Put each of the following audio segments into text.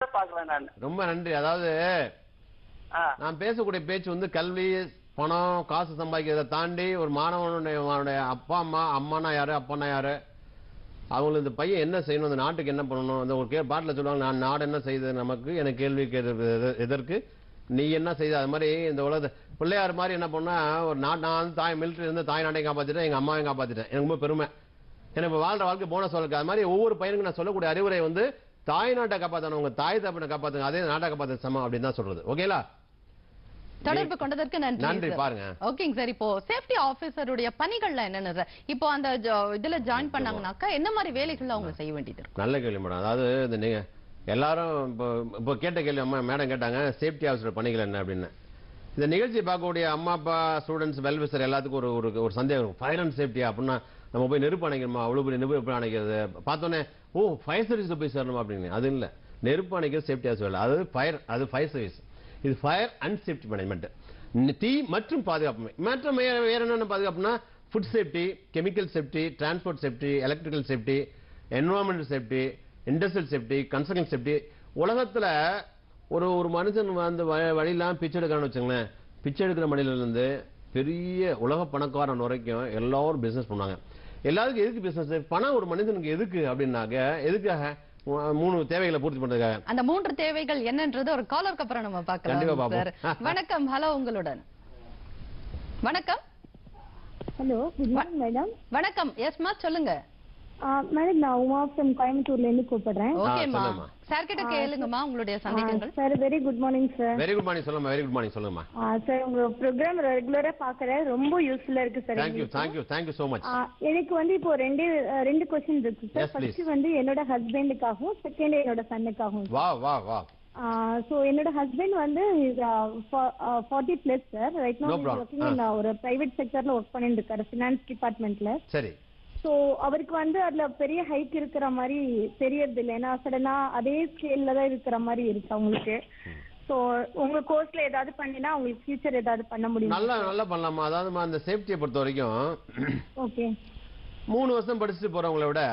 தான் பாக்குறேன் நான் ரொம்ப நன்றி அதாவது ஆ, நான் பேசக்கூடிய பேச்சு வந்து கல்வி பணம் காசு சம்பாதிக்கிறதை தாண்டி ஒரு மாணவனுடைய அவனுடைய அப்பா அம்மா அம்மானா யாரு அப்பானா யாரு அவங்களுக்கு இந்த பையன் என்ன செய்யணும் இந்த நாட்டுக்கு என்ன பண்ணணும் அந்த ஒரு கே பாட்டில் சொல்லுவாங்க நான் நாடு என்ன செய்தது நமக்கு எனக்கு கேள்வி கேட்கறது எது- எதற்கு நீ என்ன செய்த அது மாதிரி இந்த உலகத்தை பிள்ளையார் மாதிரி என்ன பண்ணா ஒரு நாட்டு நான் வந்து தாய் மிலிட்டரி இருந்து தாய் நாட்டையும் காப்பாத்திட்டேன் எங்க அம்மாவையும் காப்பாத்திட்டேன் எனக்கு ரொம்ப பெருமை எனக்கு இப்ப வாழ்ற வாழ்க்கை போனஸ் வாழ்க்கை அது மாதிரி ஒவ்வொரு பையனுக்கும் நான் சொல்லக்கூடிய அறிவுரை வந்து தாய் நாட்டை காப்பாற்றணும் உங்க தாய் தப்பனை காப்பாத்துங்க அதே நாட்டை காப்பாற்ற சமம் அப்படின்னு தான் சொல்றது ஓகேலா தொடர்பு கொண்டதற்கு நன்றி நன்றி sir. பாருங்க ஓகேங்க சார் இப்போ சேஃப்டி ஆபீசருடைய பணிகள்ல என்னென்ன sir? இப்போ அந்த ஜ- இதுல ஜாயின் பண்ணாங்கனாக்கா என்ன மாதிரி வேலைகள் அவங்க செய்ய வேண்டியது இருக்கும் நல்ல கேள்வி மேடம் அதாவது இந்த நீங்க எல்லாரும் இப்போ இப்போ கேட்ட கேள்வி அம்மா மேடம் கேட்டாங்க சேஃப்டி ஆஃபீஸர் பணிகள் என்ன அப்படின்னு இந்த நிகழ்ச்சி பார்க்கக்கூடிய அம்மா அப்பா ஸ்டூடெண்ட்ஸ் வெல்விசர் எல்லாத்துக்கும் ஒரு ஒரு ஒரு சந்தேகம் இருக்கும் ஃபயர் அண்ட் சேஃப்டியா அப்படின்னா நம்ம போய் நெருப்பு அணைக்கணுமா அவ்வளோ பெரிய நெருப்பு எப்படி அணைக்கிறது பார்த்தோன்னே ஓ ஃபயர் சர்வீஸில் போய் சேரணுமா அப்படின்னு அது இல்லை நெருப்பு அணைக்கிறது சேஃப்டி ஆஃபீஸ் வேலை அது ஃபயர் அது ஃபயர் சர்வீஸ் இது ஃபயர் அண்ட் சேஃப்டி மேனேஜ்மெண்ட் தீ மற்றும் பாதுகாப்பு மற்ற மே- வேற என்னென்ன பாதுகாப்புனா food safety chemical safety transport safety electrical safety environmental safety industrial safety construction safety உலகத்துல ஒரு ஒரு மனுஷன் வந்து வ- வழியெல்லாம் பிச்சை எடுக்கிறான்னு வச்சுங்களேன் பிச்சை எடுக்கிற மனிதர்ல இருந்து பெரிய உலக பணக்காரன் வரைக்கும் எல்லாரும் பிசினஸ் பண்ணுவாங்க எல்லாருக்கும் எதுக்கு பிசினஸ் பணம் ஒரு மனிதனுக்கு எதுக்கு அப்படின்னாக்க எதுக்காக மூ- மூணு தேவைகளை பூர்த்தி பண்றதுக்காக அந்த மூன்று தேவைகள் என்னன்றது ஒரு காலருக்கு அப்புறம் நம்ம கண்டிப்பா பார்க்கலாம் பார்ப்போம். சார் வணக்கம் ஹலோ உங்களுடன் வணக்கம் ஹலோ குட் மார்னிங் மேடம் வணக்கம் எஸ்மா சொல்லுங்க மேடம் நான் உமா ஃப்ரம் கோயம்புத்தூர்ல இருந்து கூப்பிடுறேன் ஓகேமா சொல்லும்மா. சார் கிட்ட கேளுங்கம்மா உங்களுடைய சந்தேகங்கள் sir very good morning sir very good morning சொல்லுங்க வெரி குட் மார்னிங் சொல்லுங்கம்மா சார் உங்க ப்ரோக்ராம் ரெகுலரா பாக்குறேன் ரொம்ப யூஸ்ஃபுல்லா இருக்கு sir thank you thank you thank you so much எனக்கு வந்து இப்போ ரெண்டு அஹ், ரெண்டு கொஸ்டின் இருக்கு சார் Yes, please. ஃபர்ஸ்ட் வந்து என்னோட ஹஸ்பண்டுக்காகவும் செகண்ட் என்னோட சன்னுக்காகவும் வா வா வா ஸோ என்னோட ஹஸ்பண்ட் வந்து forty plus sir right No no problem. Working ஒரு பிரைவேட் செக்டர்ல ஒர்க் பண்ணிட்டு இருக்காரு ஃபினான்ஸ் டிபார்ட்மெண்ட்ல சரி ஸோ அவருக்கு வந்து அதுல பெரிய ஹைக் இருக்கிற மாதிரி தெரியறது இல்லை ஏன்னா சடனா அதே ஸ்கேல்ல தான் இருக்கிற மாதிரி இருக்கு அவங்களுக்கு ஸோ உங்க கோர்ஸ்ல ஏதாவது பண்ணினா அவங்களுக்கு ஃபியூச்சர் ஏதாவது பண்ண முடியும் நல்லா நல்லா பண்ணலாமா அதாவதுமா அந்த சேஃப்டியை பொறுத்த வரைக்கும் ஓகே மூணு வருஷம் படிச்சுட்டு போறவங்கள விட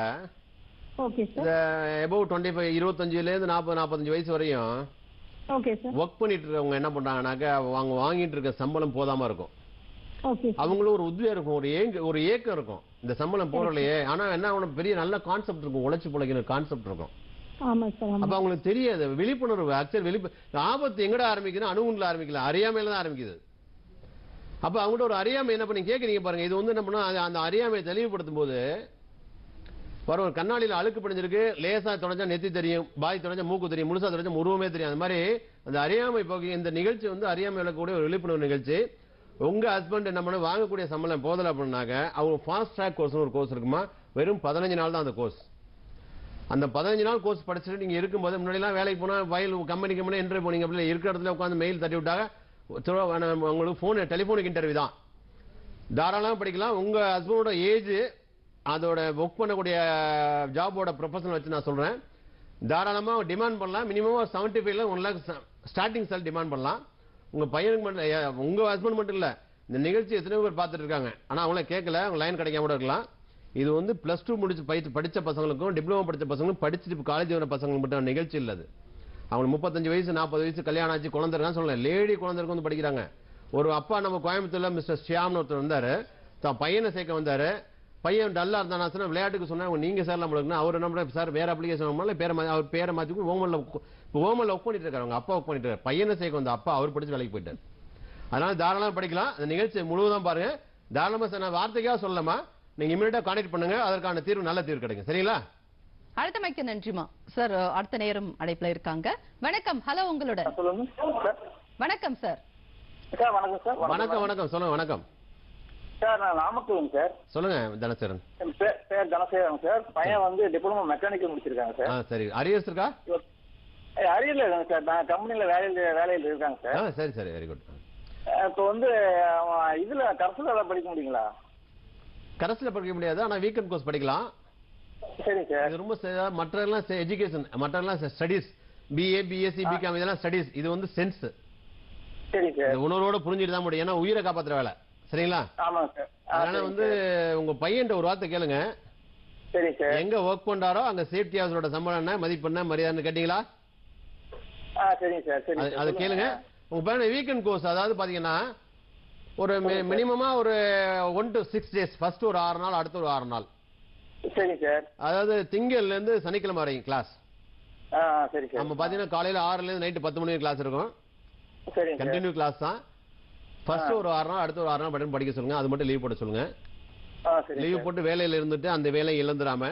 ஓகே சார் இந்த எபோவ் டுவெண்ட்டி ஃபைவ் இருபத்தஞ்சுலேருந்து நாற்பது நாற்பத்தஞ்சு வயசு வரையும் ஓகே சார் ஒர்க் பண்ணிட்டு இருக்கவங்க என்ன பண்றாங்கனாக்கா அவங்க வாங்கிட்டு இருக்க சம்பளம் போதாம இருக்கும் ஓகே அவங்களும் ஒரு உத்வேகம் இருக்கும் ஒரு ஏங்க ஒரு ஏக்கம் இருக்கும் இந்த சம்பளம் போறலையே ஆனா என்ன அவனுக்கு பெரிய நல்ல கான்செப்ட் இருக்கும் உழைச்சு பிழைக்கிற கான்செப்ட் இருக்கும் ஆமா சார் ஆமா அப்ப அவங்களுக்கு தெரியாது விழிப்புணர்வு ஆக்சுவல் விழிப்பு ஆபத்து எங்கட ஆரம்பிக்குது அணுகுண்டுல ஆரம்பிக்கல அறியாமையில தான் ஆரம்பிக்குது அப்ப அவங்கள்ட்ட ஒரு அறியாமை என்ன பண்ணி கேக்குறீங்க பாருங்க இது வந்து என்ன பண்ணா அது- அந்த அறியாமையை தெளிவுபடுத்தும் போது வரும் ஒரு கண்ணாடியில அழுக்கு படிஞ்சிருக்கு லேசா தொடஞ்சா நெத்தி தெரியும் பாய் தொடஞ்சா மூக்கு தெரியும் முழுசா தொடஞ்சா உருவமே தெரியும் அந்த மாதிரி அந்த அறியாமை போக்கி இந்த நிகழ்ச்சி வந்து அறியாமை விளக்கக்கூடிய ஒரு விழிப்புணர்வு நிகழ்ச்சி உங்க ஹஸ்பண்ட் என்ன பண்ண வாங்கக்கூடிய சம்பளம் போதல அப்படின்னாக்க அவங்க ஃபாஸ்ட் ட்ராக் கோர்ஸ் ஒரு கோர்ஸ் இருக்குமா வெறும் பதினஞ்சு நாள் தான் அந்த கோர்ஸ் அந்த பதினஞ்சு நாள் கோர்ஸ் படிச்சுட்டு நீங்க இருக்கும்போது முன்னாடிலாம் வேலைக்கு போனா ஃபைல் கம்பெனி கம்பெனி இன்டர்வியூ போனீங்க அப்படி இருக்கிற இடத்துல உட்காந்து மெயில் தட்டி விட்டாங்க சும்மா வேணாம், உங்களுக்கு ஃபோன் டெலிஃபோனிக் இன்டர்வியூ தான் தாராளமாக படிக்கலாம் உங்க ஹஸ்பண்டோட ஏஜ் அதோட ஒர்க் பண்ணக்கூடிய ஜாபோட ப்ரொஃபஷனல் வச்சு நான் சொல்றேன் தாராளமா டிமாண்ட் பண்ணலாம் மினிமம் செவன்டி ஃபைவ்ல ஒன் லேக் ஸ்டார்டிங் செல் டிமாண்ட் பண்ணலாம் உங்க பையனுக்கு மட்டும் இல்ல, உங்க ஹஸ்பண்ட் மட்டும் இல்ல இந்த நிகழ்ச்சி எத்தனையோ பேர் பார்த்துட்டு இருக்காங்க ஆனா அவங்கள கேட்கல அவங்க லைன் கிடைக்காம கூட இருக்கலாம் இது வந்து பிளஸ் டூ முடிச்சு பயிற்சி படிச்ச பசங்களுக்கும் டிப்ளமோ படிச்ச பசங்களுக்கும் படிச்சுட்டு காலேஜ் வர பசங்களுக்கு மட்டும் நிகழ்ச்சி இல்ல அது அவங்களுக்கு முப்பத்தஞ்சு வயசு நாற்பது வயசு கல்யாணம் ஆச்சு குழந்தை இருக்கான்னு சொல்லல லேடி குழந்தை இருக்கு வந்து படிக்கிறாங்க ஒரு அப்பா நம்ம கோயம்புத்தூர்ல மிஸ்டர் ஷியாம்னு ஒருத்தர் வந்தாரு தான் பையனை சேர்க்க வந்தாரு பையன் டல்லா இருந்தானா சொன்னா விளையாட்டுக்கு சொன்னா நீங்க சேரலாம் உங்களுக்கு அவர் என்ன பண்றாரு, சார் வேற அப்ளிகேஷன் பேரை மா- அவர் பேரை மாத்தி ஓமல்ல ஓமல்ல ஒர்க் பண்ணிட்டு இருக்காரு அவங்க அப்பா ஒர்க் பண்ணிட்டு இருக்காரு பையனை சேர்க்க வந்த அப்பா அவர் படிச்சு வேலைக்கு போயிட்டாரு அதனால தாராளமா படிக்கலாம் அந்த நிகழ்ச்சி முழுவதும் பாருங்க தாராளமா சார் நான் வார்த்தைக்காக சொல்லலாமா நீங்க இமீடியட்டா கான்டாக்ட் பண்ணுங்க அதற்கான தீர்வு நல்ல தீர்வு கிடைக்கும் சரிங்களா அடுத்தமைக்கு நன்றிமா சார் அடுத்த நேரம் அழைப்புல இருக்காங்க வணக்கம் ஹலோ உங்களுடன் சொல்லுங்க சார் வணக்கம் சார் சார் வணக்கம் சார் வணக்கம் வணக்கம் சொல்லுங்க வணக்கம் சார் நான் நாமக்கலுங்க சார் சொல்லுங்க தனசேரன் என் பேர் பேர் தனசேகரன் சார் பையன் வந்து டிப்ளமோ மெக்கானிக்கல் முடிச்சிருக்காங்க ஆ சார் சரி அரியர்ஸ் இருக்கா அரியர்ல இருக்காங்க சார் நான் கம்பெனில வேலையில வேலையில இருக்காங்க ஆ சார் சரி சரி வெரி குட் இப்போ வந்து அவன் இதுல கரசுல ஏதாவது படிக்க முடியுங்களா கரஸ்ல படிக்க முடியாது ஆனா வீக்கெண்ட் கோர்ஸ் படிக்கலாம் சரிங்க சார் இது ரொம்ப ச- மற்ற எல்லாம் எஜுகேஷன் மற்ற எல்லாம் ஸ்டடிஸ் பிஏ பிஎஸ்சி பிகாம் இதெல்லாம் ஸ்டடிஸ் இது வந்து சென்ஸ் சரிங்க சார் இந்த உணர்வோட புரிஞ்சுட்டு தான் முடியும் ஏன்னா உயிரை காப்பாத்துற வேலை சரிங்களா ஆமாங்க சார் ஆ, அதனால சரிங்க வந்து சார். உங்க பையன்ட்ட ஒரு வார்த்தை கேளுங்க சரிங்க சார் எங்க ஒர்க் பண்றாரோ அங்க சேஃப்டி ஆஃபீஸரோட சம்பளம் என்ன மதிப்பு என்ன மரியாதைன்னு கேட்டீங்களா ஆ சரிங்க சார் சரிங்க அது- சார் அதை சொல்லுங்க. கேளுங்க உங்க பையன் வீக்கெண்ட் கோர்ஸ் அதாவது பாத்தீங்கன்னா ஒரு மினிமமா ஒரு one to six days first ஒரு ஆறு நாள் அடுத்து ஒரு ஆறு நாள் சரிங்க சார் அதாவது திங்கள்ல இருந்து சனிக்கிழமை வரைக்கும் கிளாஸ் ஆ ஆ, சரி சார் நம்ம பாத்தீங்கன்னா காலையில ஆறுல இருந்து நைட்டு பத்து மணி கிளாஸ் இருக்கும் சரிங்க சார் கண்டினியூ கிளாஸ் தான் ஃபர்ஸ்ட் ஒரு ஆறு நாள் அடுத்து ஒரு ஆறு நாள் பட்டன் படிக்க சொல்லுங்க அது மட்டும் லீவ் போட சொல்லுங்க ஆ சரிங்க லீவ் சார். போட்டு வேலையில இருந்துட்டு அந்த வேலையை இழந்துடாம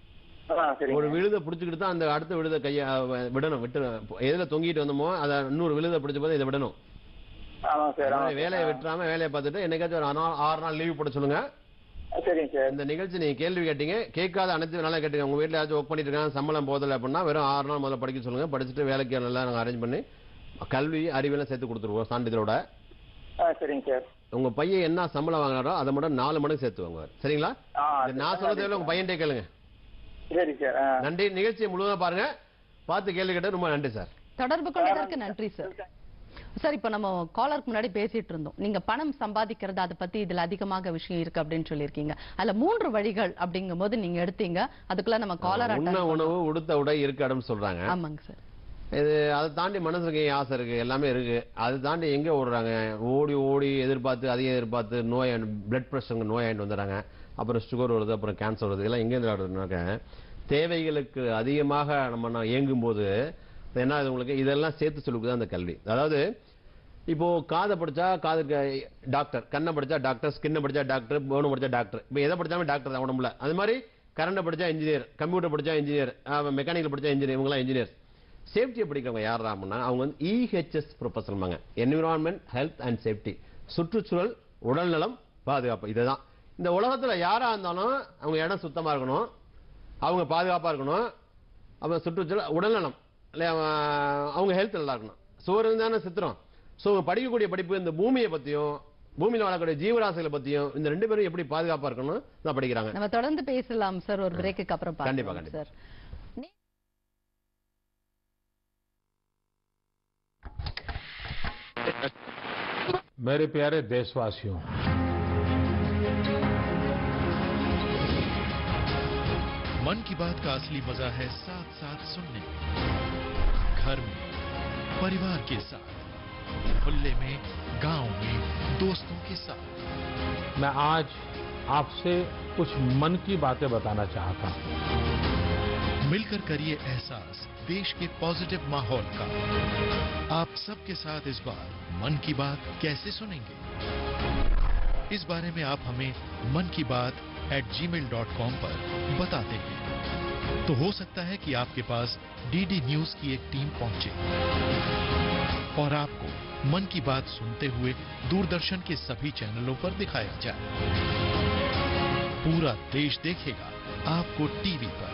ஆ சரிங்க ஒரு விழுதை பிடிச்சிக்கிட்டு தான் அந்த அடுத்த விழுத கைய அஹ், விடணும் விட்டு எதுல தொங்கிட்டு வந்தோமோ அதை இன்னொரு விழுதை பிடிச்ச போது இதை விடணும் ஆமாங்க சார் அதனால ஆமாங்க வேலையை சார். விட்டுறாம வேலையை பார்த்துட்டு என்னைக்காச்சும் ஒரு ஆறு நாள் ஆறு நாள் லீவ் போட சொல்லுங்க ஆ, சரிங்க சார் இந்த நிகழ்ச்சி நீங்க கேள்வி கேட்டீங்க கேட்காத அனைத்து நல்லா கேட்டீங்க உங்க வீட்ல ஏதாச்சும் ஒர்க் பண்ணிட்டு இருக்காங்க சம்பளம் போதல அப்படின்னா வெறும் ஆறு நாள் முதல்ல படிக்க சொல்லுங்க படிச்சுட்டு வேலைக்கு நல்லா நாங்க அரேஞ்ச் பண்ணி கல்வி அறிவியெல்லாம் சேர்த்து கொடுத்துருவோம் சான்றிதழோட ஆ சரிங்க சார் உங்க பையன் என்ன சம்பளம் வாங்குறாரோ அதை மட்டும் நாலு மடங்கு சேர்த்து வாங்குவார் சரிங்களா ஆ இது நான் சொல்றதை விட உங்க பையன்டே கேளுங்க சரி சார் ஆ நன்றி நிகழ்ச்சியை முழுவதுமா பாருங்க பார்த்து கேள்வி கேட்டது ரொம்ப நன்றி சார் தொடர்பு கொண்டதற்கு நன்றி சார் சார் இப்ப நம்ம காலருக்கு முன்னாடி பேசிட்டு இருந்தோம் நீங்க பணம் சம்பாதிக்கிறது அதை பத்தி இதுல அதிகமாக விஷயம் இருக்கு அப்படின்னு சொல்லியிருக்கீங்க அதுல மூன்று வழிகள் அப்படிங்கும் போது நீங்க எடுத்தீங்க அதுக்குள்ள நம்ம காலர் உண்ண உணவு உடுத்த உடை இருக்காடுன்னு சொல்றாங்க ஆமாங்க சார் இது அதை தாண்டி மனசுக்கு ஆசை இருக்கு எல்லாமே இருக்கு அதை தாண்டி எங்க ஓடுறாங்க ஓடி ஓடி எதிர்பார்த்து அதையும் எதிர்பார்த்து நோய் பிளட் ப்ரெஷருங்க நோய் ஆயிட்டு வந்துடுறாங்க அப்புறம் சுகர் வருது அப்புறம் கேன்சர் வருது இதெல்லாம் எங்க இருந்து வருதுனாக்க தேவைகளுக்கு அதிகமாக நம்ம நான் இயங்கும் போது என்ன ஆகுது உங்களுக்கு இதெல்லாம் சேர்த்து சொல்லுக்குது அந்த கல்வி அதாவது இப்போ காதை படிச்சா காதுக்கு டாக்டர் கண்ணை படிச்சா டாக்டர் ஸ்கின்னை படிச்சா டாக்டர் போனை படிச்சா டாக்டர் இப்போ எதை படிச்சாலும் டாக்டர் தான் உடம்புல அது மாதிரி கரண்டை படிச்சா இன்ஜினியர் கம்ப்யூட்டர் படிச்சா இன்ஜினியர் மெக்கானிக்கல் படிச்சா இன்ஜினியர் இவங்களாம் இன்ஜினியர் சேஃப்டியை படிக்கிறவங்க யாரா அப்படின்னா அவங்க வந்து இஹெச்எஸ் ப்ரொஃபஸர்மாங்க என்விரான்மெண்ட் ஹெல்த் அண்ட் சேஃப்டி சுற்றுச்சூழல் உடல்நலம் பாதுகாப்பு இதுதான் இந்த உலகத்துல யாரா இருந்தாலும் அவங்க இடம் சுத்தமா இருக்கணும் அவங்க பாதுகாப்பா இருக்கணும் அவங்க சுற்றுச்சூழல் உடல்நலம் இல்ல அவன் அவங்க ஹெல்த் நல்லா இருக்கணும் சோறு தானே சித்திரம் ஸோ படிக்கக்கூடிய படிப்பு இந்த பூமியை பத்தியும் பூமியில வாழக்கூடிய ஜீவராசிகளை பத்தியும் இந்த ரெண்டு பேரும் எப்படி பாதுகாப்பா இருக்கணும் தான் படிக்கிறாங்க நம்ம தொடர்ந்து பேசலாம் சார் ஒரு பிரேக்குக்கு அப்புறம் கண்டிப்பா, பார்க்கலாம் கண்டிப்பா. சார் मेरे प्यारे देशवासियों मन की बात का असली मजा है साथ साथ सुनने में घर में परिवार के साथ मोहल्ले में गांव में दोस्तों के साथ मैं आज आपसे कुछ मन की बातें बताना चाहता हूं मिलकर करिए एहसास देश के पॉजिटिव माहौल का आप सबके साथ इस बार मन की बात कैसे सुनेंगे इस बारे में आप हमें Mann Ki Baat at Gmail dot com पर बताते हैं तो हो सकता है कि आपके पास डीडी न्यूज की एक टीम पहुंचे और आपको मन की बात सुनते हुए दूरदर्शन के सभी चैनलों पर दिखाया जाए पूरा देश देखेगा आपको टीवी पर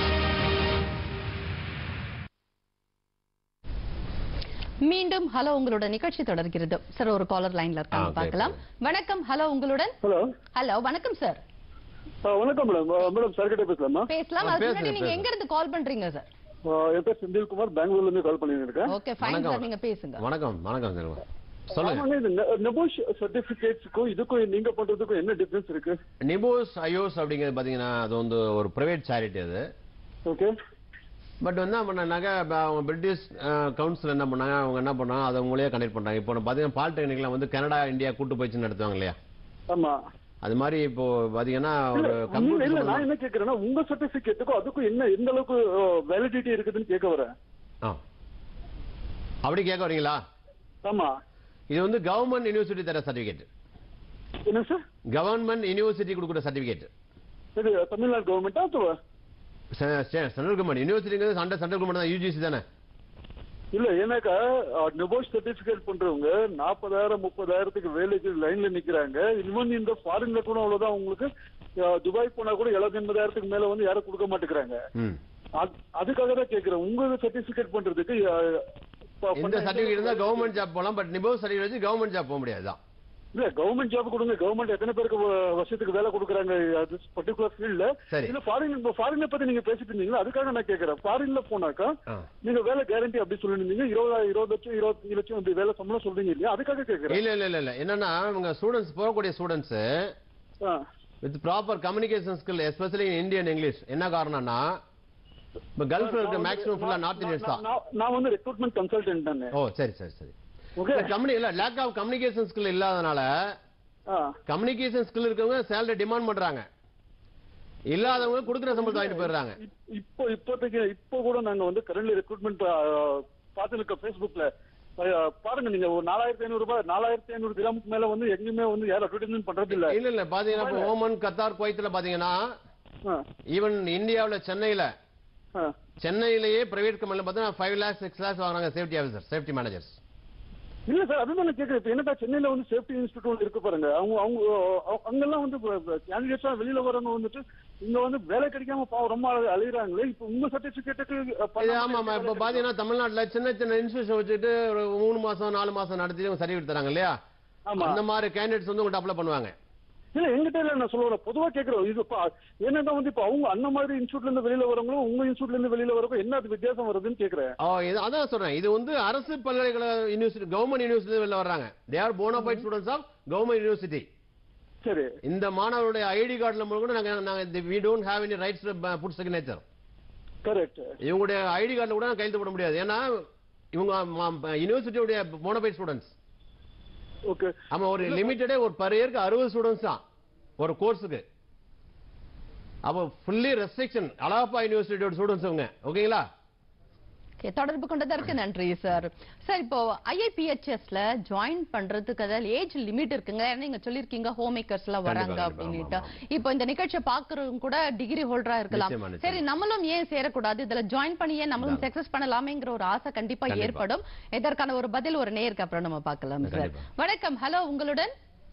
மீண்டும் ஹலோ உங்களோட நிகழ்ச்சி தொடர்கிறது சார் ஒரு காலர் லைன்ல ஆ, இருக்காங்க okay, பார்க்கலாம் வணக்கம் ஹலோ உங்களுடன் ஹலோ ஹலோ வணக்கம் சார் வணக்கம் மேடம் மேடம் சார் கிட்ட பேசலாமா பேசலாம் ஆ, அதுக்கு பேசுங்க, முன்னாடி நீங்க பேசுங்க. எங்க இருந்து கால் பண்றீங்க சார் என் பேர் செந்தில்குமார் பெங்களூர்ல இருந்து கால் பண்ணிருக்கேன் ஓகே ஃபைன் வணக்கம். சார் நீங்க பேசுங்க வணக்கம் வணக்கம் செல்வம் சொல்லுங்க ஆமாங்க இந்த நெபோஷ் சர்டிபிகேட்ஸ்க்கும் இதுக்கும் நீங்க பண்றதுக்கும் என்ன டிஃபரன்ஸ் இருக்கு நிபோஸ் ஐயோஸ் அப்படிங்கிறது பாத்தீங்கன்னா அது வந்து ஒரு பிரைவேட் சேரிட்டி அது ஓகே பட் வந்து என்ன பண்ணாங்க இப்ப அவங்க பிரிட்டிஷ் கவுன்சில் என்ன பண்ணாங்க அவங்க என்ன பண்ணாங்க அதை உங்களே கனெக்ட் பண்றாங்க இப்போ பாத்தீங்கன்னா பாலிடெக்னிக்லாம் வந்து கனடா இந்தியா கூட்டு போயிடுச்சு நடத்துவாங்க இல்லையா ஆமா அது மாதிரி இப்போ பாத்தீங்கன்னா இல்ல ஒரு உங்க- இல்ல கம்ப்யூட்டர் நான் என்ன கேக்குறேன்னா உங்க சர்டிபிகேட்டுக்கும் அதுக்கும் என்ன எந்த அளவுக்கு வேலிடிட்டி இருக்குதுன்னு கேட்க வரேன் ஆ அப்படி கேட்க வரீங்களா ஆமா இது வந்து கவர்மெண்ட் யூனிவர்சிட்டி தர சர்டிபிகேட் என்ன சார் கவர்மெண்ட் யூனிவர்சிட்டி கொடுக்குற சர்டிபிகேட் இது தமிழ்நாடு கவர்மெண்டா அதுவா சென்ட்ரல் கவர்மெண்ட் யூனிவர்சிட்டிங்கிறது அண்டர் சென்ட்ரல் கவர்மெண்ட் தான் யூஜிசி தானே இல்ல ஏன்னாக்கா நெபோஷ் சர்டிபிகேட் பண்றவங்க நாற்பதாயிரம் முப்பதாயிரத்துக்கு வேலைக்கு லைன்ல நிக்கிறாங்க இன்னும் இந்த ஃபாரின்ல கூட அவ்வளவுதான் உங்களுக்கு அஹ், துபாய் போனா கூட எழுபது எண்பதாயிரத்துக்கு மேல வந்து யாரும் கொடுக்க மாட்டேங்கிறாங்க ம் அது- அதுக்காக தான் கேக்குறேன் உங்க சர்டிபிகேட் பண்றதுக்கு அஹ், ப- இந்த பண்ண சர்டிபிகேட் இருந்தா கவர்மெண்ட் ஜாப் போகலாம் பட் நிபோஸ் சர்டிபிகேட் வச்சு கவர்மெண்ட் ஜாப் போக முடியாது தான் இல்ல கவர்மெண்ட் ஜாப் கொடுங்க கவர்மெண்ட் எத்தனை பேருக்கு வ- வருஷத்துக்கு வேலை கொடுக்குறாங்க அது பர்டிகுலர் ஃபீல்ட்ல சரி. இல்ல ஃபாரின் இப்போ ஃபாரினை பத்தி நீங்க பேசிட்டு இருந்தீங்களா அதுக்காக நான் கேக்குறேன் ஃபாரின்ல போனாக்கா ஆ. நீங்க வேலை கேரண்டி அப்படி சொல்லிருந்தீங்க இருபதாயிரம் இருபது லட்சம் இருபத்தி லட்சம் அப்படி வேலை சம்பளம் சொல்றீங்க இல்லையா அதுக்காக கேக்குறேன் இல்ல இல்ல இல்ல இல்ல என்னன்னா இவங்க ஸ்டூடெண்ட்ஸ் போகக்கூடிய students ah. With proper communication skill especially in Indian English என்ன காரணம்னா இப்ப கல்ஃப்ல இருக்க மேக்ஸிமம் ஃபுல்லா நார்த் இந்தியன்ஸ் தான் நான் நான் வந்து ரெக்ரூட்மெண்ட் கன்சல்டன்ட் தானே ஓ சரி சரி சரி ஓகே கம்யூனி இல்ல லேக் ஆஃப் கம்யூனிகேஷன் ஸ்கில் இல்லாதனால கம்யூனிகேஷன் ஸ்கில் இருக்கவங்க சேலரி டிமாண்ட் பண்றாங்க இல்லாதவங்க கொடுக்குற சம்பளத்தை வாங்கிட்டு போயிடுறாங்க இப்போ இப்போதைக்கு இப்போ கூட நாங்க வந்து கரண்ட்லி ரெக்ரூட்மெண்ட் பார்த்து இருக்க ஃபேஸ்புக்ல அஹ், பாருங்க நீங்க ஒரு நாலாயிரத்தி ஐநூறு ரூபாய் நாலாயிரத்தி ஐநூறு கிராமுக்கு மேல வந்து எங்கேயுமே வந்து யாரும் அட்வர்டைஸ்மெண்ட் பண்றது இல்ல இல்ல இல்ல பாத்தீங்கன்னா இப்ப ஓமன் கத்தார் குவைத்துல பாத்தீங்கன்னா ஆ, ஈவன் இந்தியாவுல சென்னையில ஆ. சென்னையிலேயே பிரைவேட் கம்பெனில பார்த்தா ஃபைவ் லேக்ஸ் சிக்ஸ் லேக்ஸ் வாங்குறாங்க சேஃப்டி ஆஃபீஸர் சேஃப்டி மேனேஜர்ஸ் இல்ல சார் அதுதான் நான் கேக்குறேன் இப்ப என்னடா சென்னையில வந்து சேஃப்டி இன்ஸ்டியூட் ஒன்று இருக்கு பாருங்க அவங்க அவங்க அ- அங்கெல்லாம் வந்து கேண்டிடேட்ஸா வெளியில வரவங்க வந்துட்டு இங்க வந்து வேலை கிடைக்காம பாவம் ரொம்ப அழிகிறாங்களே இப்ப உங்க சர்டிபிகேட்டுக்கு ஆமா ஆமா இப்ப பாத்தீங்கன்னா தமிழ்நாட்டுல சின்ன சின்ன இன்ஸ்டியூஷன் வச்சுட்டு ஒரு மூணு மாசம் நாலு மாசம் நடத்தி சர்டிஃபிகேட் தராங்க இல்லையா ஆமா. அந்த மாதிரி கேண்டிடேட்ஸ் வந்து உங்கள்கிட்ட அப்ளை பண்ணுவாங்க இல்ல எங்கிட்ட இல்ல நான் சொல்லுவேன் பொதுவா கேக்குறோம் இது இப்ப என்னன்னா வந்து இப்ப அவங்க அந்த மாதிரி இன்ஸ்டியூட்ல இருந்து வெளியில வரவங்களும் உங்க இன்ஸ்டியூட்ல இருந்து வெளியில வரவங்க என்ன அது வித்தியாசம் வருதுன்னு கேக்குறேன் ஓ இது அதான் சொல்றேன் இது வந்து அரசு பல்கலைக்கழக யூனிவர்சிட்டி கவர்மெண்ட் யூனிவர்சிட்டி வெளில வர்றாங்க they are bonafide students of government university சரி இந்த மாணவருடைய ஐடி கார்டுல கூட நாங்க நாங்க we don't have any rights put signature correct இவங்களுடைய ஐடி கார்டுல கூட நாங்க கையெழுத்து போட முடியாது ஏன்னா இவங்க யூனிவர்சிட்டியுடைய போனபைட் ஸ்டூடெண்ட்ஸ் ஓகே ஆமா ஒரு லிமிட்டடே ஒரு பர் இயருக்கு அறுபது ஸ்டூடெண்ட்ஸ் தான் ஒரு கோர்ஸுக்கு அப்போ ஃபுல்லி ரெஸ்ட்ரிக்ஷன் அலாப்பா யூனிவர்சிட்டியோட ஸ்டூடெண்ட்ஸ் அவங்க ஓகேங்களா Okay, தொடர்பு கொண்டதற்கு நன்றி சார் சார் இப்போ ஐஐபிஹெச்எஸ்ல ஜாயின் பண்றதுக்கு அதாவது ஏஜ் லிமிட் இருக்குங்க ஏன்னா நீங்க சொல்லிருக்கீங்க ஹோம் மேக்கர்ஸ் எல்லாம் வராங்க கண்டிப்பா, அப்படின்னுட்டு ஆமா, இப்போ இந்த நிகழ்ச்சியை பாக்குறவங்க கூட டிகிரி ஹோல்டரா இருக்கலாம் நிச்சயமா, நிச்சயமா. சரி நம்மளும் ஏன் சேரக்கூடாது இதுல ஜாயின் பண்ணி ஏன் நம்மளும் சக்சஸ் பண்ணலாமேங்கிற ஒரு ஆசை கண்டிப்பா கண்டிப்பா. ஏற்படும் இதற்கான ஒரு பதில் ஒரு நேருக்கு அப்புறம் நம்ம பார்க்கலாம் சார் கண்டிப்பா. வணக்கம் ஹலோ உங்களுடன்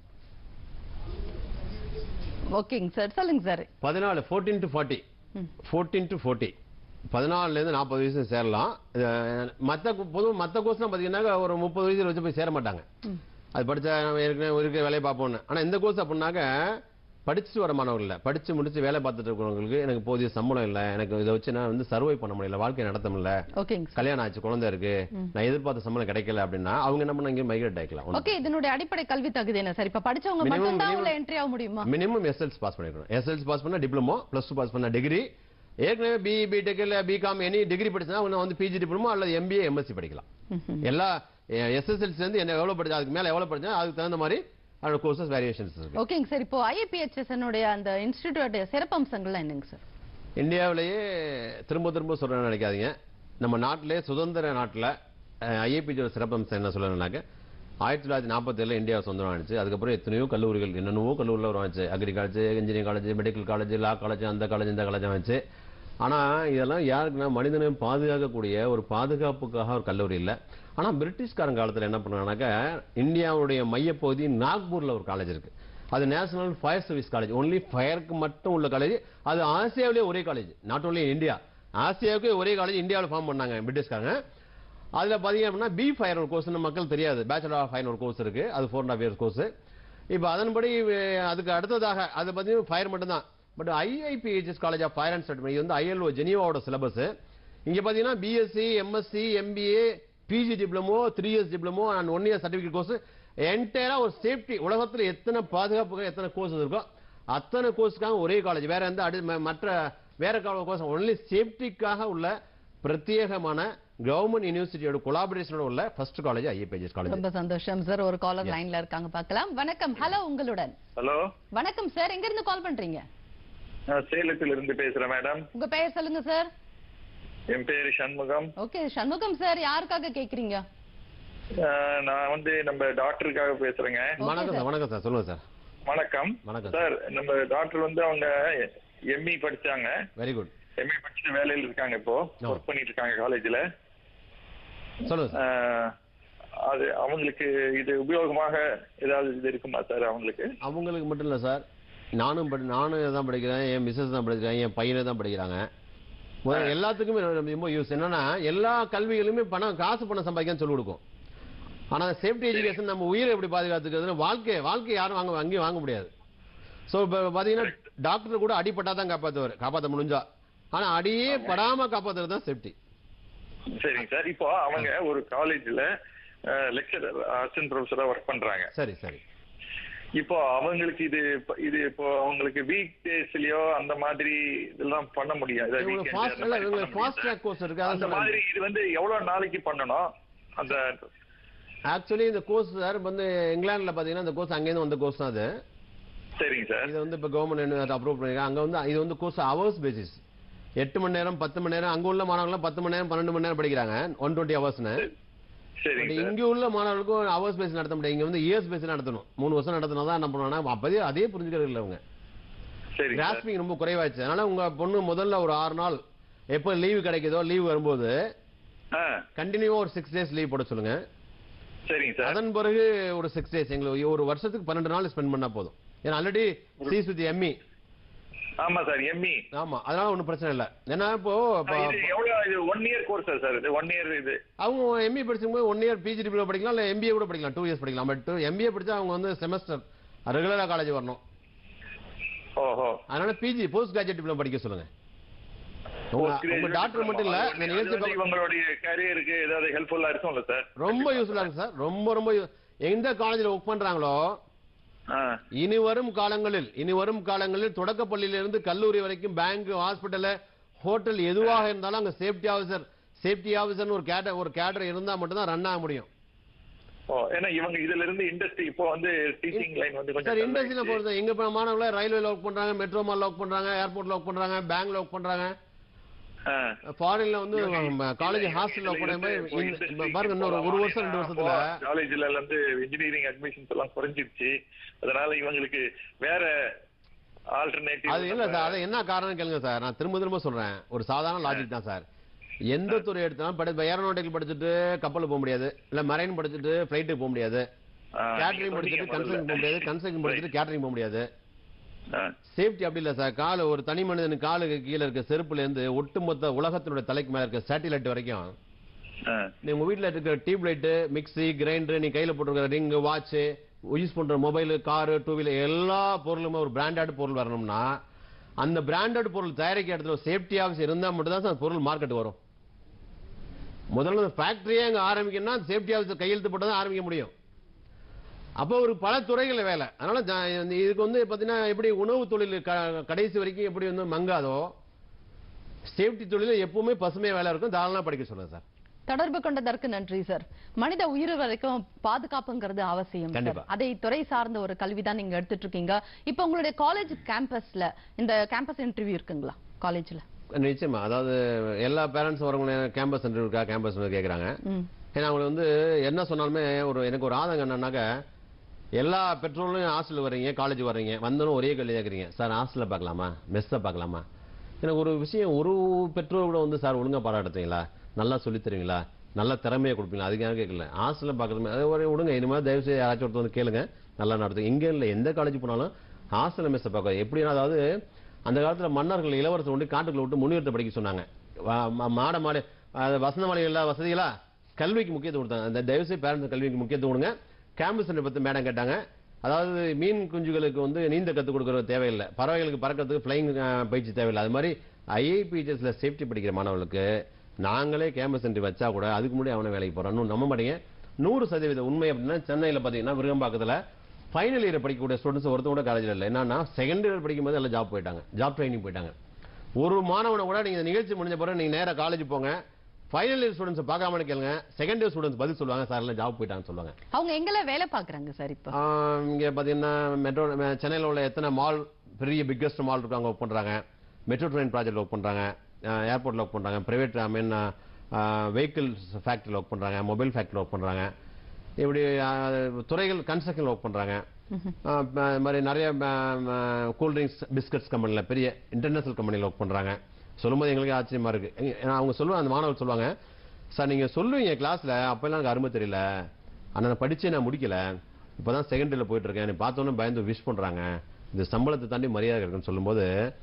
ஓகேங்க சார் சொல்லுங்க சார் பதினாலு fourteen to forty fourteen to forty பதினாலுலேருந்து நாற்பது வயசு சேரலாம் இது, மத்த பொது மற்ற கோர்ஸ்லாம் பார்த்தீங்கன்னா ஒரு முப்பது வயசுல வச்சு போய் சேர மாட்டாங்க அது படிச்சா நம்ம ஏற்கனவே இருக்கிற வேலையை பார்ப்போம்னு ஆனா இந்த கோர்ஸ் அப்படின்னாக்க படிச்சுட்டு வர மாணவர்கள் இல்லை படிச்சு முடிச்சு வேலை பார்த்துட்டு இருக்கிறவங்களுக்கு எனக்கு போதிய சம்பளம் இல்லை எனக்கு இதை வச்சு நான் வந்து சர்வை பண்ண முடியல வாழ்க்கையை நடத்த முடியல ஓகேங்க சார் கல்யாணம் ஆச்சு குழந்தை இருக்கு நான் எதிர்பார்த்த சம்பளம் கிடைக்கல அப்படின்னா அவங்க என்ன பண்ண இங்கே மைக்ரேட் ஆயிக்கலாம் ஓகே இதனுடைய அடிப்படை கல்வி தகுதி என்ன சார் இப்ப படிச்சவங்க Minimum, மட்டும் தான் minimum. உள்ள என்ட்ரி ஆக முடியுமா மினிமம் எஸ்எல்ஸ் பாஸ் பண்ணிருக்கணும் எஸ்எல்ஸ் பாஸ் பண்ணா டிப்ளமோ பிளஸ் டூ பாஸ் பண்ண டிகிரி ஏற்கனவே பிஇ பிடெக் இல்ல பிகாம் எனி டிகிரி படிச்சா அவங்க வந்து பிஜி டிப்ளமோ அல்லது எம்பிஏ எம்எஸ்சி படிக்கலாம் எல்லா எஸ்எஸ்எல்சி வந்து என்ன எவ்வளவு படிச்சா அதுக்கு மேல எவ்வளவு படிச்சா அதுக்கு தகுந்த மாதிரி அதோட கோர்சஸ் வேரியேஷன்ஸ் இருக்கு ஓகேங்க சார் இப்போ ஐஐபிஹெச்எஸ் அந்த இன்ஸ்டிடியூட் சிறப்பம்சங்கள்லாம் என்னங்க சார் இந்தியாவிலேயே திரும்ப திரும்ப சொல்றேன்னு நினைக்காதீங்க நம்ம நாட்டிலே சுதந்திர நாட்டில் ஐஏபிஜியோட சிறப்பம்சம் என்ன சொல்லணும்னாக்க ஆயிரத்தி தொள்ளாயிரத்தி நாற்பத்தேழில் இந்தியா சொந்தம் ஆனிச்சு அதுக்கப்புறம் எத்தனையோ கல்லூரிகள் என்னென்னவோ கல்லூரியில் உருவாச்சு agriculture engineering college medical college law college அந்த காலேஜ் இந்த காலேஜ் வந்துச்சு ஆனா இதெல்லாம் யாருக்குன்னா மனிதனை பாதுகாக்கக்கூடிய ஒரு பாதுகாப்புக்காக ஒரு கல்லூரி இல்லை ஆனா பிரிட்டிஷ்காரன் காலத்துல என்ன பண்ணாங்கன்னாக்க இந்தியாவுடைய மையப்பகுதி நாக்பூர்ல ஒரு காலேஜ் இருக்கு அது national fire service college only ஃபயருக்கு மட்டும் உள்ள காலேஜ் அது ஆசியாவிலே ஒரே காலேஜ் நாட் only இந்தியா ஆசியாவுக்கு ஒரே காலேஜ் இந்தியாவில் ஃபார்ம் பண்ணாங்க பிரிட்டிஷ்காரங்க அதுல பாத்தீங்க அப்படின்னா பி ஃபயர் ஒரு கோர்ஸ் மக்கள் தெரியாது பேச்சுலர் ஆஃப் ஃபயர் ஒரு கோர்ஸ் இருக்கு அது four and half years course இப்போ அதன்படி அஹ், அதுக்கு அடுத்ததாக அது பார்த்தீங்கன்னா ஃபயர் மட்டும்தான் but IIPHS college of fire and settlement இது வந்து ஐஎல்ஓ ஜெனியோட சிலபஸ் இங்க பாத்தீங்கன்னா BSc MSc MBA PG diploma three years diploma and one year certificate course என்டையரா ஒரு சேஃப்டி உலகத்துல எத்தனை பாதுகாப்புக்கு எத்தனை கோர்ஸ் இருக்கோ அத்தனை கோர்ஸுக்காக ஒரே காலேஜ் வேற எந்த அடி ம- மற்ற வேற கோர்ஸ் ஒன்லி சேஃப்டிக்காக உள்ள பிரத்யேகமான கவர்மெண்ட் யூனிவர்சிட்டியோட கொலாபரேஷனோட உள்ள ஃபர்ஸ்ட் காலேஜ் ஐஏபிஎஸ் காலேஜ் ரொம்ப சந்தோஷம் சார் ஒரு காலர் லைன்ல இருக்காங்க பார்க்கலாம் வணக்கம் ஹலோ உங்களுடன் ஹலோ வணக்கம் சார் எங்க இருந்து கால் பண்றீங்க நான் சேலத்துல இருந்து பேசுறேன் மேடம் உங்க பெயர் சொல்லுங்க சார் என் பேரு சண்முகம் ஓகே சண்முகம் சார் யாருக்காக கேக்குறீங்க அஹ், நான் வந்து நம்ம டாக்டருக்காக பேசுறேங்க வணக்கம் சார் வணக்கம் சார் சொல்லுங்க சார் வணக்கம் வணக்கம் சார் நம்ம டாக்டர் வந்து அவங்க எம்இ படிச்சாங்க வெரி குட் எம்இ படிச்சுட்டு வேலையில இருக்காங்க இப்போ ஓ. ஒர்க் பண்ணிட்டு இருக்காங்க காலேஜ்ல சொல்லுங்க சார் அது அவங்களுக்கு இது உபயோகமாக ஏதாவது இது இருக்குமா சார் அவங்களுக்கு அவங்களுக்கு மட்டும் இல்லை சார் நானும் படி நானும் தான் படிக்கிறேன் என் மிஸ்ஸஸ் தான் படிக்கிறேன் என் பையனை தான் படிக்கிறாங்க முதல்ல எல்லாத்துக்குமே ரொம்ப யூஸ் என்னன்னா எல்லா கல்விகளுமே பணம் காசு பணம் சம்பாதிக்கன்னு சொல்லி கொடுக்கும் ஆனா சேஃப்டி எஜுகேஷன் நம்ம உயிரை எப்படி பாதுகாத்துக்கிறதுன்னு வாழ்க்கை வாழ்க்கை யாரும் வாங்க அங்கேயும் வாங்க முடியாது ஸோ இப்போ பார்த்தீங்கன்னா டாக்டர் கூட அடிப்பட்டா தான் காப்பாற்றுவார் காப்பாற்ற முடிஞ்சா ஆனா அடியே படாம காப்பாத்துறது தான் சேஃப்டி சரிங்க சார் இப்போ அவங்க ஒரு காலேஜ்ல லெக்சரர் அசிஸ்டன்ட் ப்ரொஃபஸரா ஒர்க் பண்றாங்க சரி சரி இப்போ அவங்களுக்கு இது இப்ப- இது இப்போ அவங்களுக்கு வீக் டேஸ்லயோ அந்த மாதிரி இதெல்லாம் பண்ண முடியாது இவங்களுக்கு weekend fast- அந்த இல்ல, மாதிரி இவங்களுக்கு பண்ண fast track course இருக்கு, அதான் அந்த சொல்றேன். மாதிரி இது வந்து எவ்வளவு நாளைக்கு பண்ணணும் அந்த ஆக்சுவலி இந்த கோர்ஸ் சார் வந்து இங்கிலாந்துல பாத்தீங்கன்னா இந்த கோர்ஸ் அங்கேருந்து வந்த கோர்ஸ் தான் அது சரிங்க சார் இது வந்து இப்ப கவர்மெண்ட் அப்ரூவ் பண்ணிருக்காங்க அங்க வந்து இது வந்து கோர்ஸ் ஹவர்ஸ் பேசிஸ் எட்டு மணி நேரம் பத்து மணி நேரம் அங்க உள்ள மாணவர்கள் பத்து மணி நேரம் பன்னெண்டு மணி நேரம் படிக்கிறாங்க ஒன் டுவெண்ட்டி ஹவர்ஸ்னு சரிங்க சார் இங்க உள்ள மாணவர்களுக்கும் ஹவர்ஸ் பேஸ் நடத்த முடியாது இங்க வந்து இயர்ஸ் பேஸ் நடத்தணும் மூணு வருஷம் நடத்தினா தான் என்ன பண்ணுவாங்கன்னா அப்பதே அதே புரிஞ்சுக்கிறது இல்லை அவங்க சரிங்க சார் கிராஸ்பிங் ரொம்ப குறைவாச்சு அதனால உங்க பொண்ணு முதல்ல ஒரு ஆறு நாள் எப்போ லீவு கிடைக்குதோ லீவு வரும்போது ஆ கண்டினியூவா ஒரு சிக்ஸ் டேஸ் லீவ் போட சொல்லுங்க சரிங்க சார் அதன் பிறகு ஒரு சிக்ஸ் டேஸ் எங்களுக்கு ஒரு வருஷத்துக்கு பன்னெண்டு நாள் ஸ்பெண்ட் பண்ணா போதும் ஏன்னா ஆல்ரெடி சீஸ் வித் எம்இ ஆமா சார் எம்இ ஆமா அதனால ஒன்றும் பிரச்சனை இல்லை ஏன்னா இப்போ இப்போ இது எவ்வளவு இது ஒன் இயர் கோர்ஸ் சார் இது ஒன் இயர் இது அவங்க எம்இ படிச்சும்போது ஒன் இயர் பிஜி டிப்ளமோ படிக்கலாம் இல்லை எம்பிஏ கூட படிக்கலாம் டூ இயர்ஸ் படிக்கலாம் பட் எம்பிஏ படிச்சா அவங்க வந்து செமஸ்டர் ரெகுலரா காலேஜ் வரணும் ஓஹோ அதனால பிஜி போஸ்ட் கிராஜுவேட் டிப்ளமோ படிக்க சொல்லுங்க உங்க- உங்க டாக்டர் மட்டும் இல்ல இந்த அது நிகழ்ச்சி வந்து இவங்களுடைய கரியருக்கு ஏதாவது ஹெல்ப்ஃபுல்லா இருக்கும்ல சார் ரொம்ப யூஸ்ஃபுல்லா இருக்கு சார் ரொம்ப ரொம்ப use- எந்த காலேஜ்ல ஒர்க் பண்றாங்களோ ஆ இனி வரும் காலங்களில் இனி வரும் காலங்களில் தொடக்க பள்ளியிலிருந்து கல்லூரி வரைக்கும் பேங்க் ஹாஸ்பிட்டல் ஹோட்டல் எதுவாக இருந்தாலும் அங்க சேஃப்டி ஆஃபீஸர் சேஃப்டி ஆஃபீஸர்னு ஒரு கேடர் ஒரு கேடர் இருந்தா மட்டும் தான் ரன் ஆக முடியும் ஓ ஏன்னா இவங்க இதுல இருந்து இண்டஸ்ட்ரி இப்போ வந்து டீச்சிங் லைன் வந்து கொஞ்சம் சார் dull இண்டஸ்ட்ரியில ஆயிடுச்சு. பொறுத்த எங்க இப்ப மாணவர்கள ரயில்வேல ஒர்க் பண்றாங்க மெட்ரோ மால்ல ஒர்க் பண்றாங்க ஏர்போர்ட்ல ஒர்க் பண்றாங்க பேங்க்ல ஒர்க் பண்றாங்க ஆ. ஃபாரின்ல வந்து இவங்க காலேஜ் இதுல ஹாஸ்டல்ல ஒர்க் இருந்து பண்ணும்போது இப்போ இந்த- industry பாருங்க இன்னொரு ஒரு வருஷம் ரெண்டு வருஷத்துல காலேஜ்ல இருந்து இன்ஜினியரிங் அட்மிஷன்ஸ் எல்லாம் குறைஞ்சிருச்சு அதனால இவங்களுக்கு வேற ஆல்டர்னேட்டிவ் அது இல்ல சார் அது என்ன காரணம் கேளுங்க சார் நான் திரும்ப திரும்ப சொல்றேன் ஒரு சாதாரண லாஜிக் தான் சார் எந்த துறை எடுத்தாலும் படி ஏரோநாட்டிக்கல் படிச்சுட்டு கப்பல் போக முடியாது இல்ல மரைன் படிச்சுட்டு ஃபிளைட்டுக்கு போக முடியாது கேட்டரிங் படிச்சுட்டு கன்ஸ்ட்ரக்ஷன் போக முடியாது கன்ஸ்ட்ரக்ஷன் படிச்சுட்டு கேட்டரிங் போக முடியாது சேஃப்டி அப்படி இல்ல சார் கால் ஒரு தனி மனிதன் காலுக்கு கீழே இருக்க செருப்புல இருந்து ஒட்டுமொத்த உலகத்தினுடைய தலைக்கு மேல இருக்க சேட்டிலைட் வரைக்கும் நீ உங்க வீட்ல இருக்க டியூப் லைட் மிக்ஸி கிரைண்டர் நீ கையில போட்டுருக்க ரிங் வாட்ச் யூஸ் பண்ற மொபைல் காரு டூ வீலர் எல்லா பொருளுமே ஒரு பிராண்டட் பொருள் வரணும்னா அந்த பிராண்டட் பொருள் தயாரிக்க இடத்துல சேஃப்டி ஆஃபீஸ் இருந்தா மட்டும் தான் சார் பொருள் மார்க்கெட் வரும் முதல்ல ஃபேக்டரியே அங்க ஆரம்பிக்கணும்னா சேஃப்டி ஆஃபீஸ் கையெழுத்து போட்டு தான் ஆரம்பிக்க முடியும் அப்போ ஒரு பல துறைகள் வேலை அதனால ஜா- இந்த இதுக்கு வந்து பாத்தீங்கன்னா எப்படி உணவு தொழில் க- கடைசி வரைக்கும் எப்படி வந்து மங்காதோ சேஃப்டி தொழில் எப்பவுமே பசுமை வேலை இருக்கும் தாராளமா படிக்க சொல்றேன் சார் தொடர்பு கொண்டதற்கு நன்றி சார் மனித உயிர் வரைக்கும் பாதுகாப்புங்கிறது அவசியம் சார். கண்டிப்பா. அதை துறை சார்ந்த ஒரு கல்வி தான் நீங்க எடுத்துட்டு இருக்கீங்க இப்போ உங்களுடைய காலேஜ் கேம்பஸ்ல இந்த கேம்பஸ் இன்டர்வியூ இருக்குங்களா காலேஜ்ல நிச்சயமா அதாவது எல்லா பேரண்ட்ஸ் வரவங்க கேம்பஸ் சென்டர் இருக்கா கேம்பஸ் கேக்குறாங்க ம் ஏன்னா அவங்களுக்கு வந்து என்ன சொன்னாலுமே ஒரு எனக்கு ஒரு ஆதங்கம் என்னன்னாக்க எல்லா பெற்றோர்களும் ஹாஸ்டல் வர்றீங்க காலேஜ் வர்றீங்க வந்தனும் ஒரே கேள்வி கேட்குறீங்க சார் ஹாஸ்டலில் பார்க்கலாமா மெஸ்ஸை பார்க்கலாமா எனக்கு ஒரு விஷயம் ஒரு பெற்றோர் கூட வந்து சார் ஒழுங்கா பாடம் எடுத்தீங்களா நல்லா சொல்லித் தருவீங்களா நல்ல திறமையை கொடுப்பீங்களா அதுக்காக கேட்கல ஹாஸ்டலில் பார்க்கறது அது ஒரு விடுங்க இனிமேல் தயவு செய்து யாராச்சும் ஒருத்தர் வந்து கேளுங்க நல்லா நடத்துங்க இங்கே இல்லை எந்த காலேஜ் போனாலும் ஹாஸ்டல் மெஸ்ஸை பார்க்க எப்படின்னா அதாவது அந்த காலத்துல மன்னர்கள் இளவரசர் கொண்டு காட்டுக்குள்ள விட்டு முன்னிறுத்த படிக்க சொன்னாங்க வா- ம- மாட மாடு அது வசந்த மாளிகை எல்லா வசதிகளா கல்விக்கு முக்கியத்துவம் கொடுத்தாங்க அந்த தயவுசெய்து பேரண்ட்ஸ் கல்விக்கு முக்கியத்துவம் கொடுங்க கேம்பஸ் சென்டர் பத்தி மேடம் கேட்டாங்க அதாவது மீன் குஞ்சுகளுக்கு வந்து நீந்த கற்றுக் கொடுக்கறது தேவையில்லை பறவைகளுக்கு பறக்கிறதுக்கு ஃப்ளைங் பயிற்சி தேவையில்லை அது மாதிரி ஐஐபிஹெச்எஸ்ல சேஃப்டி படிக்கிற மாணவர்களுக்கு நாங்களே கேம்பஸ் சென்டர் வச்சா கூட அதுக்கு முன்னாடி அவனை வேலைக்கு போறான் இன்னும் நம்ப மாட்டீங்க நூறு சதவீத உண்மை அப்படின்னா சென்னையில் பார்த்தீங்கன்னா விருகம்பாக்கத்தில் ஃபைனல் இயர் படிக்கக்கூடிய ஸ்டூடெண்ட்ஸ் ஒருத்தர் கூட காலேஜில் இல்லை என்னன்னா செகண்ட் இயர் படிக்கும்போது எல்லாம் ஜாப் போயிட்டாங்க ஜாப் ட்ரைனிங் போயிட்டாங்க ஒரு மாணவனை கூட நீங்க இந்த நிகழ்ச்சி முடிஞ்ச பிறகு நீங்க நேரா காலேஜ் போங்க ஃபைனல் இயர் ஸ்டூடெண்ட்ஸ் பார்க்காம கேளுங்க செகண்ட் இயர் ஸ்டூடெண்ட்ஸ் பதில் சொல்லுவாங்க சார் எல்லாம் ஜாப் போயிட்டாங்கன்னு சொல்லுவாங்க அவங்க எங்கெல்லாம் வேலை பாக்குறாங்க சார் இப்போ ஆஹ் இங்க பாத்தீங்கன்னா மெட்ரோ சென்னையில் உள்ள எத்தனை மால் பெரிய பிக்கஸ்ட் மால் இருக்கு அங்க ஒர்க் பண்றாங்க மெட்ரோ ட்ரெயின் ப்ராஜெக்ட் ஒர்க் பண்றாங்க ஏர்போர்ட்ல ஒர்க் பண்றாங்க பிரைவேட் ஐ மீன் வெஹிக்கிள்ஸ் ஃபேக்டரியில் ஒர்க் பண்றாங்க மொபைல் ஃபேக்டரியில் ஒர்க் பண்றாங்க இப்படி ஆஹ், துறைகள் கன்ஸ்ட்ரக்ஷன் ஒர்க் பண்றாங்க ஆஹ், ம- இது மாதிரி நிறைய கூல்ட்ரிங்க்ஸ் பிஸ்கட்ஸ் கம்பெனியில் பெரிய இன்டர்நேஷனல் கம்பெனியில் ஒர்க் பண்றாங்க சொல்லும்போது எங்களுக்கு ஆச்சரியமா இருக்கு எங்க- ஏன்னா அவங்க சொல்லுவாங்க அந்த மாணவர் சொல்லுவாங்க சார் நீங்க சொல்லுவீங்க கிளாஸ்ல அப்பெல்லாம் எனக்கு அருமை தெரியல ஆனா நான் படிச்சே நான் முடிக்கல இப்பதான் செகண்ட் இயர்ல போயிட்டு இருக்கேன் என்னை பார்த்தோன்னே பயந்து விஷ் பண்றாங்க இந்த சம்பளத்தை தாண்டி மரியாதை இருக்குன்னு சொல்லும்போது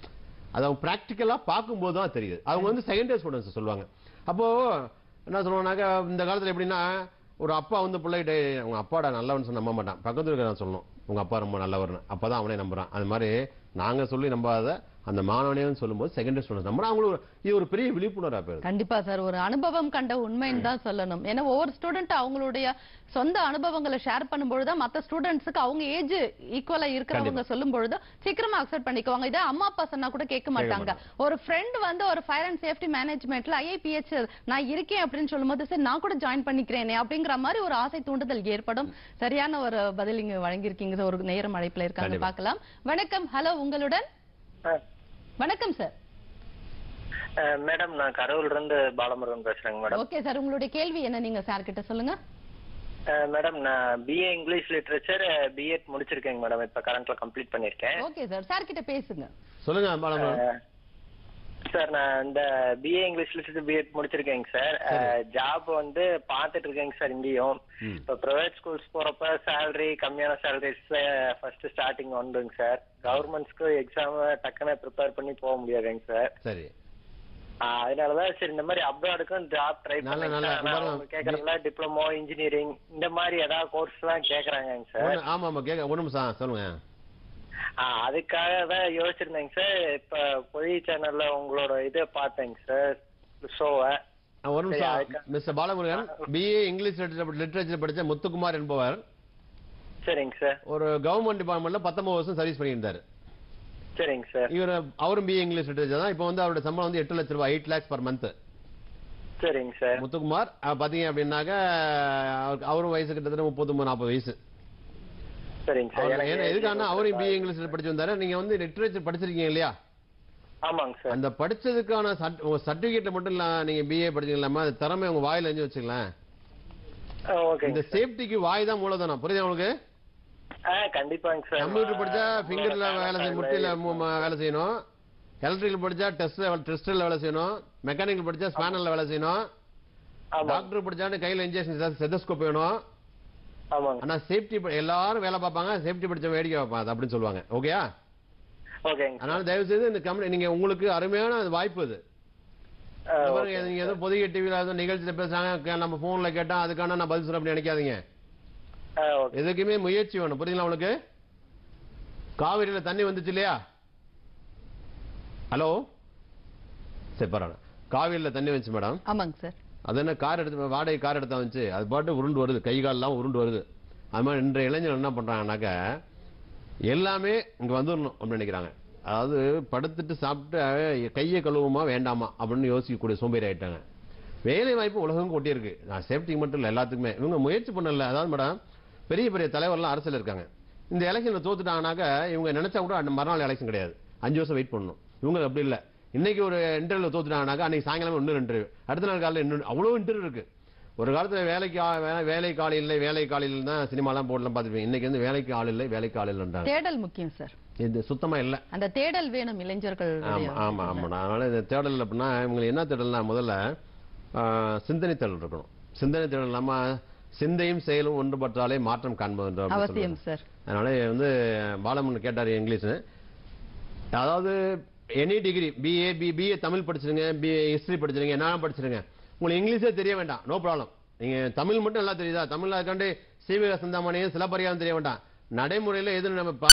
அது அவங்க ப்ராக்டிக்கலா பார்க்கும்போது தான் தெரியுது அவங்க வந்து செகண்ட் இயர் ஸ்டூடெண்ட்ஸ் சொல்லுவாங்க அப்போ என்ன சொல்லுவாங்கனாக்கா இந்த காலத்துல எப்படின்னா ஒரு அப்பா வந்து பிள்ளைகிட்ட உங்க அப்பாடா நல்லவன் சொன்ன நம்ப மாட்டான் பக்கத்துல இருக்க நான் சொல்லணும் உங்க அப்பா ரொம்ப நல்லவர்னு அப்பதான் அவனே நம்புறான் அது மாதிரி நாங்க சொல்லி நம்பாத அந்த மாணவனேன்னு சொல்லும்போது செகண்டரி ஸ்டூடெண்ட் நம்ம அவங்களுக்கு ஒரு- இது ஒரு பெரிய விழிப்புணர்வா போயிருது கண்டிப்பா சார் ஒரு அனுபவம் கண்ட உண்மைன்னு தான் சொல்லணும் ஏன்னா ஒவ்வொரு ஸ்டூடெண்ட் அவங்களுடைய சொந்த அனுபவங்களை ஷேர் பண்ணும்பொழுது தான் மத்த ஸ்டூடெண்ட்ஸ்க்கு அவங்க ஏஜ் ஈக்குவலா இருக்கிறவங்க சொல்லும் பொழுது சீக்கிரமா அக்செப்ட் பண்ணிக்குவாங்க இதே அம்மா அப்பா சொன்னா கூட கேட்க மாட்டாங்க ஒரு ஃப்ரெண்ட் வந்து ஒரு ஃபயர் அண்ட் சேஃப்டி மேனேஜ்மெண்ட்ல ஐஐபிஹெச் நான் இருக்கேன் அப்படின்னு சொல்லும்போது சரி நான் கூட ஜாயின் பண்ணிக்கிறேனே அப்படிங்கிற மாதிரி ஒரு ஆசை தூண்டுதல் ஏற்படும் சரியான ஒரு பதில் இங்க வழங்கியிருக்கீங்க sir. ஒரு நேரம் அழைப்புல இருக்காங்க கண்டிப்பா. பார்க்கலாம் வணக்கம் ஹலோ உங்களுடன் வணக்கம் சார் மேடம் நான் கரூர்ல இருந்து பாலமுருகன் பேசுறேங்க மேடம் ஓகே சார் உங்களுடைய கேள்வி என்ன நீங்க சார் கிட்ட சொல்லுங்க அஹ் மேடம் நான் பிஏ இங்கிலீஷ் லிட்ரேச்சர் பிஎட் முடிச்சிருக்கேங்க மேடம் இப்ப கரண்ட்ல கம்ப்ளீட் பண்ணிருக்கேன் ஓகே சார் சார் கிட்ட பேசுங்க சொல்லுங்க பாலமுருகன் சார் நான் இந்த பிஏ இங்கிலீஷ் லிட்ரேச்சர் பிஎட் முடிச்சிருக்கேங்க சார் ஜாப் வந்து பாத்துட்டு இருக்கேங்க சார் இங்கேயும் ம். இப்ப பிரைவேட் ஸ்கூல்ஸ் போறப்ப சேலரி கம்மியான சேலரிஸ் ஃபர்ஸ்ட் ஸ்டார்டிங் உண்டுங்க சார் கவர்மெண்ட்ஸ்க்கு எக்ஸாம் டக்குன்னு ப்ரிப்பேர் பண்ணி போக முடியாதுங்க சார் சரி ஆஹ் அதனாலதான் சரி இந்த மாதிரி அப்ராடுக்கும் ஜாப் ட்ரை நல்ல, நல்ல. பாருங்க. கேக்குறதுல டிப்ளமோ இன்ஜினியரிங் இந்த மாதிரி ஏதாவது கோர்ஸ் எல்லாம் கேக்குறாங்க சார் ஒண்ணு- ஆமா ஆமா கேட்க ஒரு நிமிஷம் ஆ, சொல்லுங்க ஆஹ் அதுக்காக தான் யோசிச்சிருந்தேங்க சார் இப்ப பொய் சேனல்ல உங்களோட இதை பார்த்தேங்க சார் ஷோவை ஆ, ஒரு சரி, நிமிஷம் அதுக்கு- mister Balamurugan BA English literature படிச்ச முத்துக்குமார் என்பவர் சரிங்க சார் ஒரு கவர்மெண்ட் டிபார்ட்மெண்ட்ல பத்தொன்பது வருஷம் சர்வீஸ் பண்ணியிருந்தாரு சரிங்க சார் இவர் அவரும் பிஏ இங்கிலீஷ் லிட்டரேச்சர் தான் இப்போ வந்து அவரோட சம்பளம் வந்து எட்டு லட்ச ரூபாய் எயிட் லேக்ஸ் பர் மந்த் சரிங்க சார் முத்துக்குமார் அஹ், பாத்தீங்க அப்படின்னாக்க அவருக்கு- அவரும் வயசு கிட்டத்தட்ட முப்பத்தி நாற்பது வயசு சரிங்க சார் அவர் எனக்கு ஏன்னா எதுக்கான அவரும் பிஏ ஆமாங்க இங்கிலீஷ்ல படிச்சு வந்தாரு நீங்க வந்து லிட்டரேச்சர் படிச்சிருக்கீங்க இல்லையா சார் அந்த படிச்சதுக்கான சர்ட்- உங்க சர்டிபிகேட்ல மட்டும் இல்ல நீங்க பிஏ படிச்சீங்களாமா அது திறமை உங்க வாயில இருந்து வச்சுக்கலாம் ஓகேங்க இந்த சேஃப்டிக்கு வாய் தான் மூலதனம் புரியுதா உங்களுக்கு ஆ கண்டிப்பாங்க சார் கம்ப்யூட்டர் படிச்சா ஃபிங்கர்ல வேலை செய்ய முட்டில மு- ம- வேலை செய்யணும் எலக்ட்ரிக்கல் படிச்சா டெஸ்ட்ல டெஸ்ட்ல வேலை செய்யணும் மெக்கானிக்கல் படிச்சா ஸ்பேனர்ல வேலை செய்யணும் ஆமா டாக்டர் படிச்சாலும் கையில இன்ஜெக்ஷன் செதஸ்கோப் வேணும் ஆமாங்க ஆனா சேஃப்டி எல்லாரும் வேலை பார்ப்பாங்க சேஃப்டி படிச்ச வேடிக்கை பார்ப்பாங்க அது அப்படின்னு சொல்லுவாங்க ஓகேயா ஓகேங்க அதனால தயவு செய்து இந்த கம்பெனி நீங்க உங்களுக்கு அருமையான அது வாய்ப்பு இது ஆ, இந்த ஓகே. பாருங்க, நீங்க ஏதோ பொதிகை டிவில ஏதோ நிகழ்ச்சியில பேசுறாங்க கே- நம்ம போன்ல கேட்டா அதுக்கான நான் பதில் சொல்ல அப்படி நினைக்காதீங்க ஆ, ஓகே எதுக்குமே முயற்சி வேணும் புரியுங்களா உங்களுக்கு காவிரியில தண்ணி வந்துச்சு இல்லையா ஹலோ சரி பரவாயில்ல காவிரியில தண்ணி வந்துச்சு மேடம் ஆமாங்க சார் அது என்ன கார் எடுத்து வாடகை கார் எடுத்தா வந்துச்சு அது பாட்டு உருண்டு வருது கை கால்லாம் உருண்டு வருது அது மாதிரி இன்றைய இளைஞர்கள் என்ன பண்றாங்கன்னாக்க எல்லாமே இங்க வந்துடணும் அப்படின்னு நினைக்கிறாங்க அதாவது படுத்துட்டு சாப்பிட்டு கையை கழுவுமா வேண்டாமா அப்படின்னு யோசிக்கக்கூடிய சோம்பேறி ஆயிட்டாங்க வேலை வாய்ப்பு உலகம் கொட்டியிருக்கு நான் சேஃப்டிக்கு மட்டும் இல்லை எல்லாத்துக்குமே இவங்க முயற்சி பண்ணல அதாவது மேடம் பெரிய பெரிய தலைவர்லாம் அரசியல் இருக்காங்க இந்த எலெக்ஷன்ல தோத்துட்டாங்கனாக்க இவங்க நினைச்சா கூட அந்த மறுநாள் எலெக்ஷன் கிடையாது அஞ்சு வருஷம் வெயிட் பண்ணணும் இவங்க அப்படி இல்லை இன்னைக்கு ஒரு இன்டர்வியூ தோத்துட்டாங்கனாக்கா அன்னைக்கு சாயங்காலம் இன்னொரு இன்டர்வியூ அடுத்த நாள் காலையில் இன்னொரு அவ்வளோ இன்டர்வியூ இருக்கு ஒரு காலத்துல வேலைக்கு ஆ- வே- வேலை கால் இல்லை வேலை கால் இல்லைன்னு தான் சினிமாலாம் போர்டுலாம் பார்த்துருப்பீங்க இன்னைக்கு வந்து வேலைக்கு ஆள் இல்லை வேலைக்கு ஆள் இல்லைன்றாங்க தேடல் முக்கியம் சார் இது சுத்தமா இல்லை அந்த தேடல் வேணும் இளைஞர்கள் ஆமா ஆமா ஆமா அதனால இந்த தேடல் அப்படின்னா இவங்களுக்கு என்ன தேடல்னா முதல்ல ஆ, சிந்தனை தேடல் இருக்கணும் சிந்தனை தேடல் இல்லாம சிந்தையும் செயலும் ஒன்றுபட்டாலே மாற்றம் காண்பது அப்படின்னு அவசியம் சொல்லுவாங்க. சார் அதனால வந்து பாலமன் கேட்டார் இங்கிலீஷ் அதாவது any degree BA B BA Tamil படிச்சிருங்க பிஏ ஹிஸ்டரி படிச்சிருங்க என்ன படிச்சிருங்க உங்களுக்கு இங்கிலீஷே தெரிய வேண்டாம் நோ ப்ராப்ளம் நீங்க தமிழ் மட்டும் நல்லா தெரியுதா தமிழ்ல இருக்காண்டு சீவிக சிந்தாமணியும் சிலப்பரியாவும் தெரிய வேண்டாம் நடைமுறையில எது நம்ம ப-